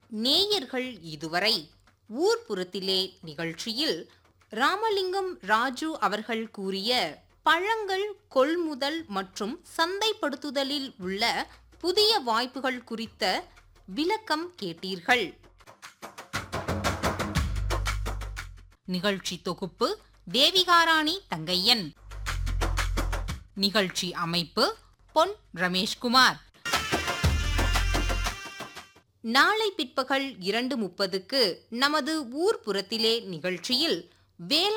நேயர்கள் இதுவரை ஊர்ப்புறத்திலே நிகழ்ச்சியில் ராமலிங்கம் ராஜு அவர்கள் கூறிய பழங்கள் கொள்முதல் மற்றும் சந்தைப்படுத்துதலில் உள்ள புதிய வாய்ப்புகள் குறித்த விளக்கம் கேட்டீர்கள் நிகழ்ச்சி தொகுப்பு தேவிகாராணி தங்கையன் நிகழ்ச்சி அமைப்பு பொன் ரமேஷ்குமார் நாளை பிற்பகல் இரண்டு முப்பதுக்கு நமது ஊர்ப்புறத்திலே நிகழ்ச்சியில் வேலை